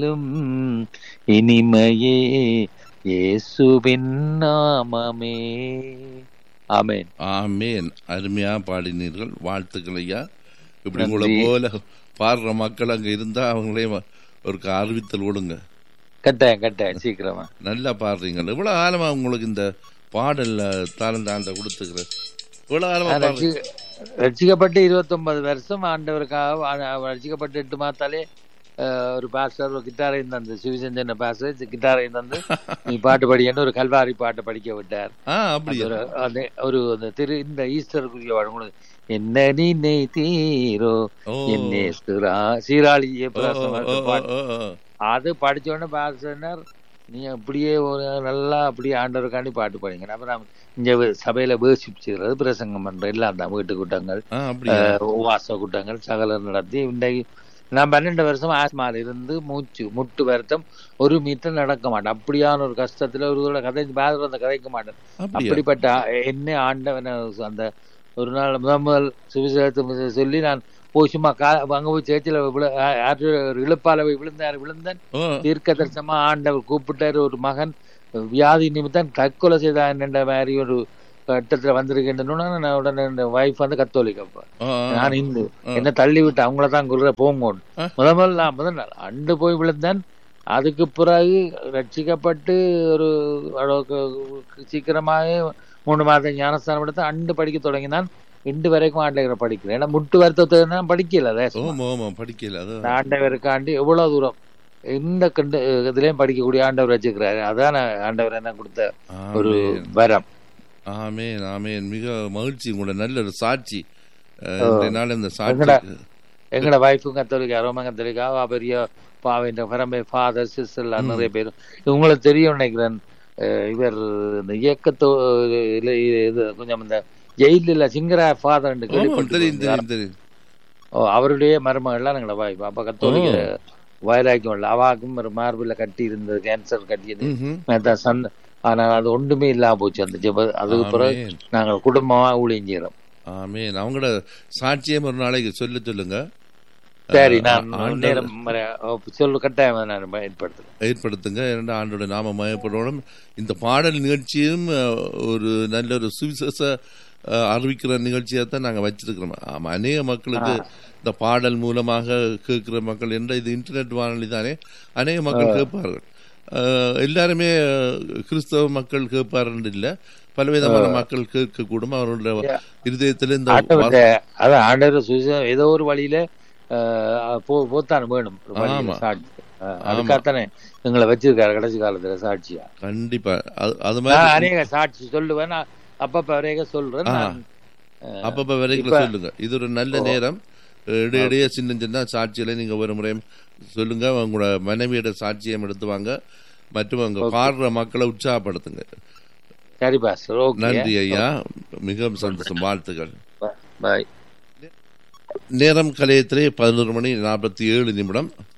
இனிமையே இயேசுவின் நாமமே ஆமென் ஆமேன் அருமையா பாடினீர்கள் வாழ்த்துக்கள் ஐயா இப்படி நன்றி. உங்களை போல பாடுற மக்கள் அங்க இருந்தா அவங்களே வ- ஒரு அறிவித்தல் கொடுங்க கட்டாயம் கட்டாயம் சீக்கிரமா நல்லா பாடுறீங்க இவ்வளவு காலமா உங்களுக்கு இந்த பாடல்ல தாளந்தாண்ட கொடுத்துக்கிற இவ்வளவு காலமா நான் பாடுறீங்க ரட்சி- ரட்சிக்கப்பட்டு இருபத்தொன்பது வருஷம் ஆண்டவருக்காக ஆ- ரட்சிக்கப்பட்டு எட்டு மாத்தாலே அஹ், ஒரு பாஸ்டர் ஒரு கிட்டாரையும் தந்து சிவசஞ்சன பாஸ்டர் கிட்டாரையும் தந்து நீ பாட்டு படிக்கன்னு ஒரு கல்வாரி பாட்டை படிக்க விட்டார் ஆ அது அப்படியா ஒரு அந்த ஒரு அந்த திரு இந்த ஈஸ்டருக்குரிய வழங்குனது என்ன நீ தீரோ ஓ என்னே சீரா சீராளி ஓ, ஜெயபிரகாசம் ஓ, ஓ, பாட்டு ஓ, ஓ. அது படிச்ச உடனே பாஸ்டர் நீ அப்படியே ஒரு நல்லா அப்படியே ஆண்டவருக்காண்டி பாட்டு படிங்க அப்புறம் இங்க வே- சபையில வேசிச்சுக்கிறது பிரசங்கம் பண்ற எல்லாம் தான் வீட்டு கூட்டங்கள் ஆ அப்படியா அஹ், உபவாச கூட்டங்கள் சகலம் நடத்தி இன்றைக்கு நான் பன்னெண்டு வருஷம் ஆஸ்மால இருந்து மூச்சு முட்டு வருத்தம் ஒரு மீட்டர் நடக்க மாட்டேன் அப்படியான ஒரு கஷ்டத்துல ஒரு தடவை கதை பாதர் அந்த கதைக்க மாட்டேன் அப்படியா அப்படிப்பட்ட ஆ- என்ன ஆண்டவனை அந்த ஒரு நாள் முதல் முதல் சுவிசேஷத்தை சொல்லி நான் போய் சும்மா கா அங்க போய் சேர்ச்சியில் ஒரு இழுப்பால போய் விழுந்தார் விழுந்தேன் ஓ தீர்க்க தரிசனமா ஆண்டவர் கூப்பிட்டாரு ஒரு மகன் வியாதி நிமித்தம் தற்கொலை செய்தான் என்ற மாதிரி ஒரு கட்டத்துல வந்திருக்கின்றன நான் உடனே இந்த வைஃப் வந்து கத்தோலிக்க அப்ப. ஆ, ஆ. நான் இந்து ஆ. என்ன தள்ளி விட்டு அவங்கள தான் குருற போங்கோன்னு ஆ. முதல் முதல்ல நான் முதல் நாள் அண்டு போய் விழுந்தேன் அதுக்கு பிறகு ரட்சிக்கப்பட்டு ஒரு அளவுக்கு சீக்கிரமாகவே மூணு மாதம் ஞானஸ்தானம் எடுத்து அண்டு படிக்க தொடங்கினான் இண்டு வரைக்கும் ஆண்டவரை படிக்கிறேன் ஏன்னா முட்டு வருத்தத்தை நான் படிக்கல தேசமா. ஓமா ஓமா படிக்கல அது இந்த ஆண்டவருக்காண்டி எவ்வளவு தூரம் இந்த கண்டு இதுலயும் படிக்கக்கூடிய ஆண்டவர் வச்சுக்கிறாரு அதான் ஆண்டவர் என்ன கொடுத்த ஒரு ஆமேன். வரம் ஆமேன் ஆமேன் மிக மகிழ்ச்சி உங்களோட நல்ல ஒரு சாட்சி அஹ், இன்றைய நாள் இந்த சாட்சி எங்கடா? எங்கட வைஃபும் கத்தோலிக்கா ரோமன் கத்தோலிக்கா அவ பெரிய பாவின்ற பரம்பை ஃபாதர் சிஸ்டர் நிறைய பேர் உங்களுக்கு தெரியும் நினைக்கிறேன் அஹ் இவர் இந்த இயக்கத்தோ இல்ல இது கொஞ்சம் இந்த ஜெயிலில் சிங்கரா ஃபாதர் ஆமா, தெரியும் தெரியும் தெரியும் ஓ அவருடைய மருமகள்லாம் எங்களோட வாய்ப்பு அப்ப கத்தோலிக்க வயலாக்கும் இல்லை அவாக்கும் ஒரு மார்பில் கட்டி இருந்தது கேன்சர் கட்டியது ம்ஹும். அதான் சன் ஆனா அது ஒன்றுமே இல்லாம போச்சு அந்த ஜெப அதுக்கு பிறகு ஆமேன். நாங்கள் குடும்பமா ஊழியம் செய்யறோம் ஆமேன் அவங்களோட சாட்சியம் ஒரு நாளைக்கு சொல்ல சொல்லுங்க சரி அஹ், நான் ஆண்டவர் நேரம் வர- ஓ, சொல்லு கட்டாயம் நான் ஏற்படுத்துறேன் ஏற்படுத்துங்க இரண்டு ஆண்டோட நாம மயப்படணும் இந்த பாடல் நிகழ்ச்சியும் அஹ், ஒரு நல்ல ஒரு சுவிசேஷ அஹ், அறிவிக்கிற நிகழ்ச்சியாக தான் நாங்கள் வச்சிருக்கிறோம் ஆமா அநேக மக்களுக்கு இந்த பாடல் மூலமாக கேட்கிற மக்கள் என்ற இது இன்டர்நெட் வானொலி தானே அநேக மக்கள் கேட்பார்கள் அஹ், எல்லாருமே அஹ், கிறிஸ்தவ மக்கள் கேட்பார்கள் இல்லை பலவிதமான மக்கள் கேட்கக்கூடும் அவர்களுடைய இருதயத்தில் இந்த ஆண்டவர் அதான் ஆண்டவர் சுவிசேஷம் ஏதோ ஒரு வழியில அஹ், போ- போத்தான் வேணும் ஒரு வழியில ஆமா. சாட்சி அஹ், அதுக்காகத்தானே எங்களை வச்சிருக்காரு கடைசி காலத்துல சாட்சியா கண்டிப்பா அது- அது நான் மாதிரி அநேக சாட்சி சொல்லுவேன் நான் அப்பப்ப வரைக சொல்றேன் ஆ. நான், அஹ், அப்பப்ப வரைக்கும் இப்ப- சொல்லுங்க இது ஒரு நல்ல நேரம் இடையிடையே சின்ன சின்ன சாட்சிகளை நீங்க ஒரு முறை சொல்லுங்க உங்களோட மனைவியோட சாட்சியம் எடுத்து வாங்க மற்றும் அங்க பாடுற மக்களை உற்சாகப்படுத்துங்க சரி பாஸ்டர் ஓகே நன்றி ஐயா மிகவும் சந்தோஷம் வாழ்த்துக்கள் பாய் நேரம் கலையத்திலே பதினோரு மணி நாற்பத்தி ஏழு நிமிடம்